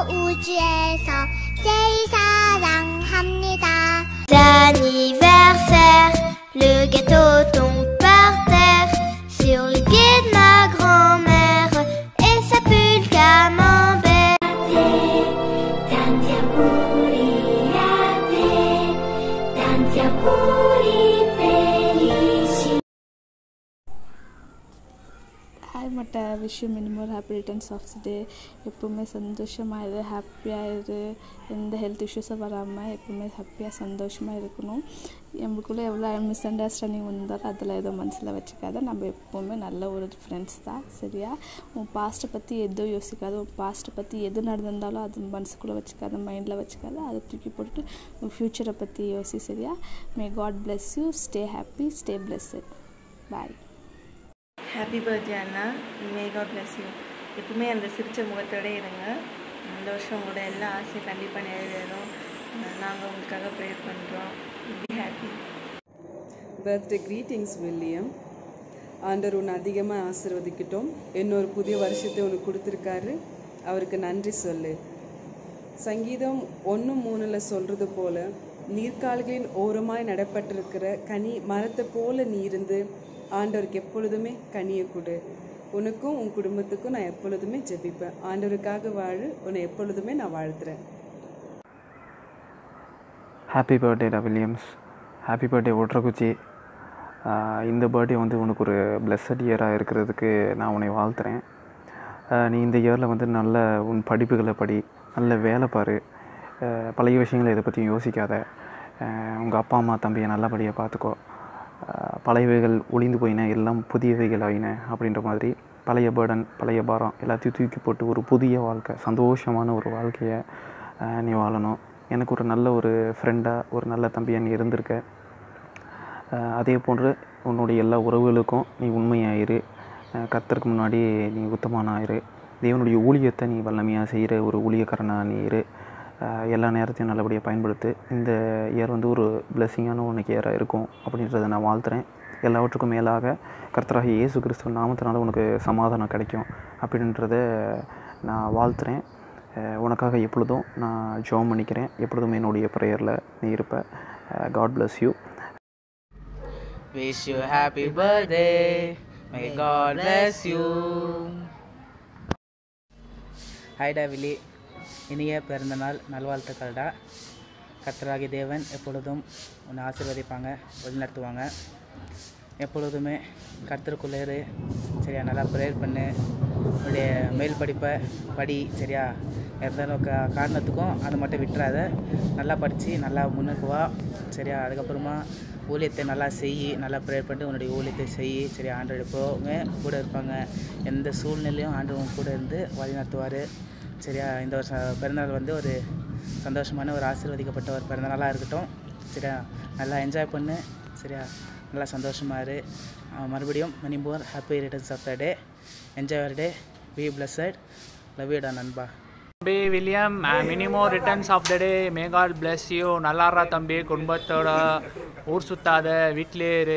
우주에서 제일 사랑합니다. D'anniversaire, le gâteau tombe par terre sur les pieds de ma grand-mère et ça pue le camembert. Hi மட்டை விஷயம் many more happy returns of day எப்போவுமே சந்தோஷமாக இரு ஹாப்பியாக இரு எந்த ஹெல்த் இஷ்யூஸும் வராமல் எப்போவுமே ஹாப்பியாக சந்தோஷமாக இருக்கணும் நம்மளுக்குள்ளே எவ்வளோ மிஸ் அண்டர்ஸ்டாண்டிங் வந்தாலும் அதில் எதுவும் மனசில் வச்சுக்காத நம்ம எப்போவுமே நல்ல ஒரு ஃப்ரெண்ட்ஸ் தான் சரியா உன் பாஸ்ட்டை பற்றி எதுவும் யோசிக்காத உன் பாஸ்ட்டை பற்றி எது நடந்திருந்தாலும் அது மனசுக்குள்ளே வச்சுக்காத மைண்டில் வச்சுக்காத அதை தூக்கி போட்டுட்டு உன் ஃப்யூச்சரை பற்றி யோசி சரியா may god bless you stay happy stay blessed bye happy birthday அண்ணா மே காட் பிளஸ் யூ எப்பவுமே அந்த சிரிச்ச முகத்தோட இருங்க இந்த வருஷம் உங்களோட எல்லா ஆசையும் கண்டிப்பாக நிறைவேறும் நாங்கள் உங்களுக்காக ப்ரேயர் பண்ணுறோம் be happy birthday greetings William ஆண்டவர் உன்னை அதிகமாக ஆசீர்வதிக்கட்டும் இன்னொரு புதிய வருஷத்தை உனக்கு கொடுத்துருக்காரு அவருக்கு நன்றி சொல்லு சங்கீதம் ஒன்று மூணில் சொல்கிறது போல நீர்க்கால்களின் ஓரமாய் நடப்பட்டிருக்கிற கனி மரத்தை போல நீ இருந்து ஆண்டவருக்கு எப்பொழுதுமே கனியை கொடு உனக்கும் உன் குடும்பத்துக்கும் நான் எப்பொழுதுமே ஜெபிப்பேன் ஆண்டவருக்காக வாழு உன்னை எப்பொழுதுமே நான் வாழ்த்துறேன் ஹாப்பி பர்த்டேடா வில்லியம்ஸ் ஹாப்பி பர்த்டே ஒட்ரகுச்சி ஆஹ் இந்த பர்த்டே வந்து உனக்கு ஒரு பிளஸட் இயராக இருக்கிறதுக்கு நான் உன்னை வாழ்த்துறேன் ஆஹ் நீ இந்த இயரில் வந்து நல்ல உன் படிப்புகளை படி நல்ல வேலை பாரு ஆஹ் பழைய விஷயங்களை இதை பற்றி யோசிக்காத உங்கள் அப்பா அம்மா தம்பியை நல்லபடியாக பார்த்துக்கோ ஆஹ் பழையவைகள் ஒளிந்து போயின எல்லாம் புதியவைகள் ஆயின அப்படின்ற மாதிரி பழைய பேர்டன் பழைய பாரம் எல்லாத்தையும் தூக்கி போட்டு ஒரு புதிய வாழ்க்கை சந்தோஷமான ஒரு வாழ்க்கையை ஆஹ் நீ வாழணும் எனக்கு ஒரு நல்ல ஒரு ஃப்ரெண்டாக ஒரு நல்ல தம்பியாக நீ இருந்திருக்க ஆஹ் அதே போன்று உன்னுடைய எல்லா உறவுகளுக்கும் நீ உண்மையாயிரு ஆஹ் கர்த்தருக்கு முன்னாடி நீ உத்தமானாயிரு தேவனுடைய ஊழியத்தை நீ வல்லமையாக செய்கிற ஒரு ஊழியக்காரனாக நீ இரு ஆஹ் எல்லா நேரத்தையும் நல்லபடியாக பயன்படுத்து இந்த இயர் வந்து ஒரு பிளெஸ்ஸிங்கான உனக்கு இயராக இருக்கும் அப்படின்றத நான் வாழ்த்துறேன் எல்லாவற்றுக்கும் மேலாக கர்த்தராகிய இயேசு கிறிஸ்துவ நாமத்தினால உனக்கு சமாதானம் கிடைக்கும் அப்படின்றத நான் வாழ்த்துறேன் ஆஹ் உனக்காக எப்பொழுதும் நான் ஜெபம் பண்ணிக்கிறேன் எப்பொழுதும் என்னுடைய ப்ரேயரில் நீ இருப்ப god bless you Wish you happy birthday. May God bless you. ஹாய்டா வில்லி இனிய பிறந்தநாள் நல்வாழ்த்துக்கள்டா கர்த்தராகி தேவன் எப்பொழுதும் உன்னை ஆசீர்வதிப்பாங்க வழிநடத்துவாங்க எப்பொழுதுமே கர்த்தருக்குள்ளே இரு சரியா நல்லா ப்ரேயர் பண்ணு உன்னுடைய மேல் படிப்பை படி சரியா இருந்தாலும் கா காரணத்துக்கும் அதை மட்டும் விட்டுறாத நல்லா படித்து நல்லா முன்னுக்கு வா சரியா அதுக்கப்புறமா ஊழியத்தை நல்லா செய் நல்லா ப்ரேயர் பண்ணிட்டு உன்னுடைய ஊழியத்தை செய் சரியா ஆண்டோட போங்க கூட இருப்பாங்க எந்த சூழ்நிலையும் ஆண்டு உன் கூட இருந்து வழி நடத்துவார் சரியா இந்த வருஷம் பிறந்தநாள் வந்து ஒரு சந்தோஷமான ஒரு ஆசீர்வதிக்கப்பட்ட ஒரு பிறந்தநாளாக இருக்கட்டும் சரியா நல்லா என்ஜாய் பண்ணு சரியா நல்லா சந்தோஷமா இரு அஹ் மறுபடியும் many more happy returns of the day enjoy your day be blessed love you டா நண்பா தம்பி William many more returns of the day may god bless you நல்லாடுறா தம்பி குடும்பத்தோட ஊர் சுத்தாத வீட்டிலே இரு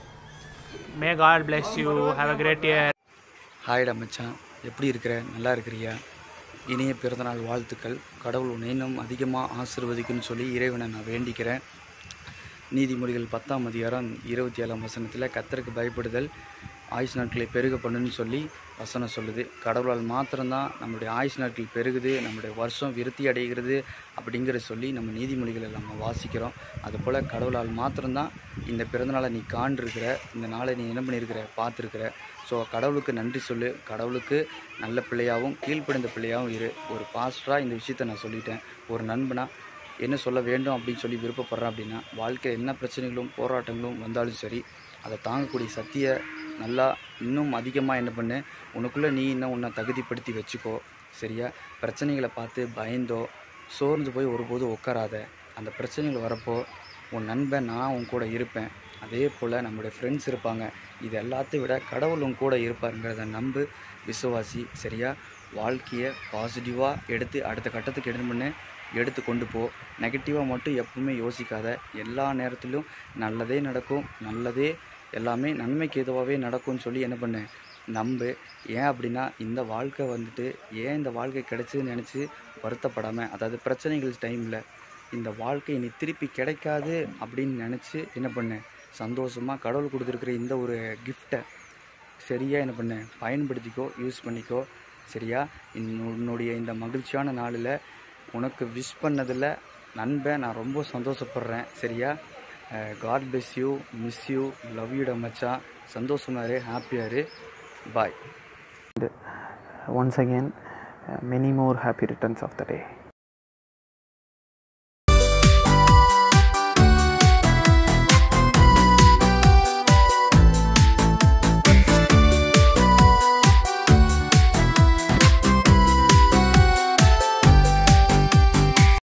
may god bless you have a great year ஹாய்டா மச்சான் எப்படி இருக்கிற நல்லா இருக்கிறியா இனிய பிறந்தநாள் வாழ்த்துக்கள் கடவுள் உன்னை இன்னும் அதிகமாக ஆசீர்வதிக்குன்னு சொல்லி இறைவனை நான் வேண்டிக்கிறேன் நீதிமொழிகள் பத்தாம் அதிகாரம் இருபத்தி ஏழாம் வசனத்தில் கத்தருக்கு பயப்படுதல் ஆயுஷ் நாட்களை பெருக பண்ணுன்னு சொல்லி வசனம் சொல்லுது கடவுளால் மாத்திரம்தான் நம்மளுடைய ஆயுஷ் நாட்கள் பெருகுது நம்மளுடைய வருஷம் விருத்தி அடைகிறது அப்படிங்கிற சொல்லி நம்ம நீதிமொழிகளை நம்ம வாசிக்கிறோம் அதுபோல் கடவுளால் மாத்திரம்தான் இந்த பிறந்தநாளை நீ காண்டிருக்கிற இந்த நாளை நீ என்ன பண்ணியிருக்கிற பார்த்துருக்கிற ஸோ கடவுளுக்கு நன்றி சொல்லு கடவுளுக்கு நல்ல பிள்ளையாகவும் கீழ்ப்படிந்த பிள்ளையாகவும் இரு ஒரு பாஸ்டராக இந்த விஷயத்த நான் சொல்லிட்டேன் ஒரு நண்பனாக என்ன சொல்ல வேண்டும் அப்படின்னு சொல்லி விருப்பப்படுறேன் அப்படின்னா வாழ்க்கையில் என்ன பிரச்சனைகளும் போராட்டங்களும் வந்தாலும் சரி அதை தாங்கக்கூடிய சக்தியை நல்லா இன்னும் அதிகமாக என்ன பண்ணு உனக்குள்ளே நீ இன்னும் உன்னை தகுதிப்படுத்தி வச்சுக்கோ சரியா பிரச்சனைகளை பார்த்து பயந்தோ சோர்ந்து போய் ஒருபோதும் உட்காராத அந்த பிரச்சனைகள் வரப்போ உன் நண்பன் நான் உன் கூட இருப்பேன் அதே போல் நம்மளுடைய ஃப்ரெண்ட்ஸ் இருப்பாங்க இது எல்லாத்தையும் விட கடவுள் உன் கூட இருப்பாருங்கிறத நம்பு விசுவாசி சரியா வாழ்க்கையை பாசிட்டிவாக எடுத்து அடுத்த கட்டத்துக்கு எடுத்து பண்ணு எடுத்து கொண்டு போ நெகட்டிவாக மட்டும் எப்பவுமே யோசிக்காத எல்லா நேரத்திலும் நல்லதே நடக்கும் நல்லதே எல்லாமே நன்மைக்கு எதுவாகவே நடக்கும்னு சொல்லி என்ன பண்ணு நம்பு ஏன் அப்படின்னா இந்த வாழ்க்கை வந்துட்டு ஏன் இந்த வாழ்க்கை கிடைச்சதுன்னு நினச்சி வருத்தப்படாமல் அதாவது பிரச்சனைகள் டைமில் இந்த வாழ்க்கை இனி திருப்பி கிடைக்காது அப்படின்னு நினச்சி என்ன பண்ணு சந்தோஷமாக கடவுள் கொடுத்துருக்குற இந்த ஒரு கிஃப்டை சரியாக என்ன பண்ணு பயன்படுத்திக்கோ யூஸ் பண்ணிக்கோ சரியா இன்னும் உன்னுடைய இந்த மகிழ்ச்சியான நாளில் உனக்கு விஷ் பண்ணதில் நண்பன் நான் ரொம்ப சந்தோஷப்படுறேன் சரியா god bless you miss you love யூட மச்சான் சந்தோஷமாக இரு ஹாப்பியாக இரு பாய் once again uh, many more happy returns of the day